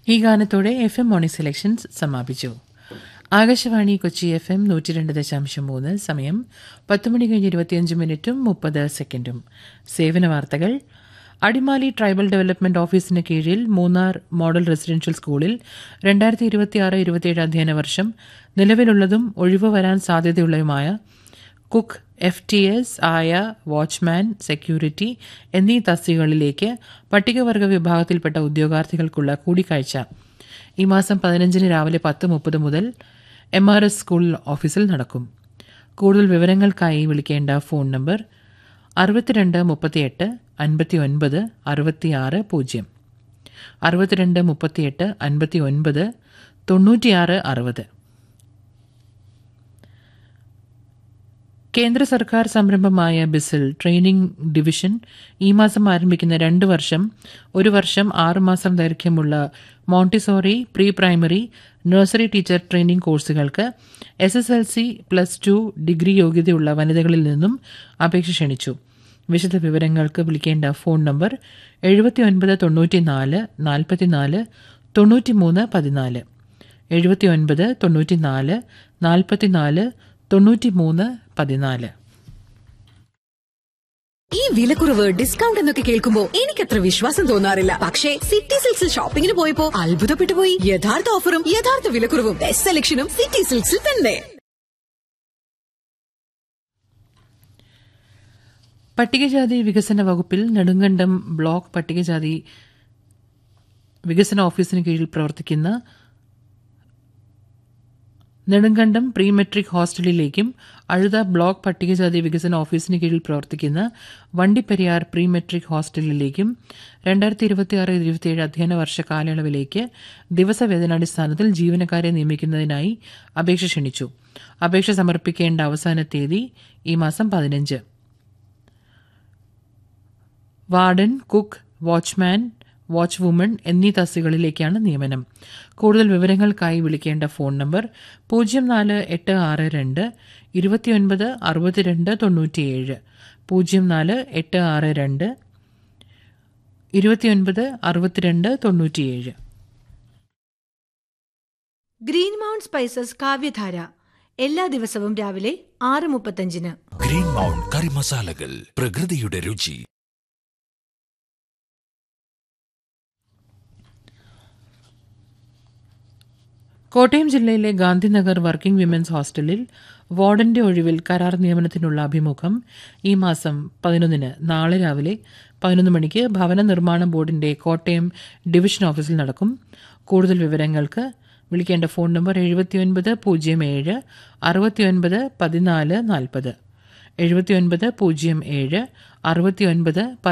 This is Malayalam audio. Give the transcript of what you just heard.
ഈ ഗാനത്തോടെ എഫ് എം മോർണിംഗ് സെലക്ഷൻസ് സമാപിച്ചു ആകാശവാണി കൊച്ചി എഫ് എം നൂറ്റി രണ്ട് ദശാംശം മൂന്ന് സമയം പത്ത് മണി കഴിഞ്ഞ് ഇരുപത്തിയഞ്ച് മിനിറ്റും മുപ്പത് സെക്കൻഡും സേവന വാർത്തകൾ അടിമാലി ട്രൈബൽ ഡെവലപ്മെന്റ് ഓഫീസിന് കീഴിൽ മൂന്നാർ മോഡൽ റെസിഡൻഷ്യൽ സ്കൂളിൽ രണ്ടായിരത്തി ഇരുപത്തിയാറ് ഇരുപത്തിയേഴ് അധ്യയന വർഷം നിലവിലുള്ളതും ഒഴിവ് വരാൻ സാധ്യതയുള്ളതുമായ കുക്ക് എഫ് ടി എസ് ആയ വാച്ച്മാൻ സെക്യൂരിറ്റി എന്നീ തസ്തികകളിലേക്ക് പട്ടികവർഗ വിഭാഗത്തിൽപ്പെട്ട ഉദ്യോഗാർത്ഥികൾക്കുള്ള കൂടിക്കാഴ്ച ഈ മാസം പതിനഞ്ചിന് രാവിലെ പത്ത് മുപ്പത് മുതൽ എം ആർ എസ് സ്കൂൾ ഓഫീസിൽ നടക്കും കൂടുതൽ വിവരങ്ങൾക്കായി വിളിക്കേണ്ട ഫോൺ നമ്പർ അറുപത്തിരണ്ട് മുപ്പത്തിയെട്ട് അൻപത്തി ഒൻപത് അറുപത്തിയാറ് പൂജ്യം അറുപത്തിരണ്ട് മുപ്പത്തിയെട്ട് അൻപത്തി ഒൻപത് തൊണ്ണൂറ്റിയാറ് അറുപത് കേന്ദ്ര സർക്കാർ സംരംഭമായ ബിസിൽ ട്രെയിനിംഗ് ഡിവിഷൻ ഈ മാസം ആരംഭിക്കുന്ന രണ്ട് വർഷം ഒരു വർഷം ആറുമാസം ദൈർഘ്യമുള്ള Montessori pre primary nursery teacher training കോഴ്സുകൾക്ക് S S L C plus two degree യോഗ്യതയുള്ള വനിതകളിൽ നിന്നും അപേക്ഷ ക്ഷണിച്ചു വിശദ വിവരങ്ങൾക്ക് വിളിക്കേണ്ട ഫോൺ നമ്പർ എഴുപത്തി ഒൻപത് തൊണ്ണൂറ്റി നാല് നാൽപ്പത്തിനാല് തൊണ്ണൂറ്റി മൂന്ന് പതിനാല് എഴുപത്തി ഒൻപത് തൊണ്ണൂറ്റി നാല് നാൽപ്പത്തിനാല് തൊണ്ണൂറ്റി മൂന്ന് പതിനാല് ഈ വിലക്കുറവ് ഡിസ്കൗണ്ട് എന്നൊക്കെ കേൾക്കുമ്പോ എനിക്കത്ര വിശ്വാസം തോന്നാറില്ല പക്ഷേ സിറ്റി സിൽക്സിൽ ഷോപ്പിംഗിന് പോയപ്പോ അത്ഭുതപ്പെട്ടു പോയി യഥാർത്ഥ ഓഫറും യഥാർത്ഥ വിലക്കുറവും ബെസ്റ്റ് സെലക്ഷനും സിറ്റി സിൽക്സിൽ തന്നെ പട്ടികജാതി വികസന വകുപ്പിൽ നെടുങ്കണ്ടം ബ്ലോക്ക് പട്ടികജാതി വികസന ഓഫീസിന് കീഴിൽ പ്രവർത്തിക്കുന്ന നെടുങ്കണ്ടം പ്രീ മെട്രിക് ഹോസ്റ്റലിലേക്കും അഴുത ബ്ലോക്ക് പട്ടികജാതി വികസന ഓഫീസിന് കീഴിൽ പ്രവർത്തിക്കുന്ന വണ്ടിപ്പെരിയാർ പ്രീ മെട്രിക് ഹോസ്റ്റലിലേക്കും രണ്ടായിരത്തി ഇരുപത്തിയാറ് ഇരുപത്തിയേഴ് അധ്യയന വർഷ കാലയളവിലേക്ക് ദിവസവേതനാടിസ്ഥാനത്തിൽ ജീവനക്കാരെ നിയമിക്കുന്നതിനായി അപേക്ഷ ക്ഷണിച്ചു അപേക്ഷ സമർപ്പിക്കേണ്ട അവസാന തീയതി ഈ മാസം പതിനഞ്ച് warden cook watchman watch woman എന്നീ തസ്തികളിലേക്കാണ് നിയമനം കൂടുതൽ വിവരങ്ങൾക്കായി വിളിക്കേണ്ട ഫോൺ നമ്പർ പൂജ്യം നാല് എട്ട് ആറ് രണ്ട് ഇരുപത്തിയൊൻപത് അറുപത്തിരണ്ട് തൊണ്ണൂറ്റിയേഴ് പൂജ്യം നാല് എട്ട് ആറ് രണ്ട് ഇരുപത്തിയൊൻപത് അറുപത്തിരണ്ട് തൊണ്ണൂറ്റിയേഴ് ഗ്രീൻ മൗണ്ട് സ്പൈസസ് കാവ്യധാര എല്ലാ ദിവസവും രാവിലെ ആറ് മുപ്പത്തഞ്ചിന് ഗ്രീൻ മൗണ്ട് കറി മസാലകൾ പ്രകൃതിയുടെ രുചി കോട്ടയം ജില്ലയിലെ ഗാന്ധിനഗർ വർക്കിംഗ് വിമൻസ് ഹോസ്റ്റലിൽ വാർഡന്റെ ഒഴിവിൽ കരാർ നിയമനത്തിനുള്ള അഭിമുഖം ഈ മാസം പതിനൊന്നിന് നാളെ രാവിലെ പതിനൊന്ന് മണിക്ക് ഭവന നിർമ്മാണ ബോർഡിന്റെ കോട്ടയം ഡിവിഷൻ ഓഫീസിൽ നടക്കും കൂടുതൽ വിവരങ്ങൾക്ക് വിളിക്കേണ്ട ഫോൺ നമ്പർ എഴുപത്തിയൊൻപത് പൂജ്യം ഏഴ് അറുപത്തിയൊൻപത് പതിനാല് നാൽപ്പത് എഴുപത്തിയൊൻപത് പൂജ്യം ഏഴ് അറുപത്തിയൊൻപത്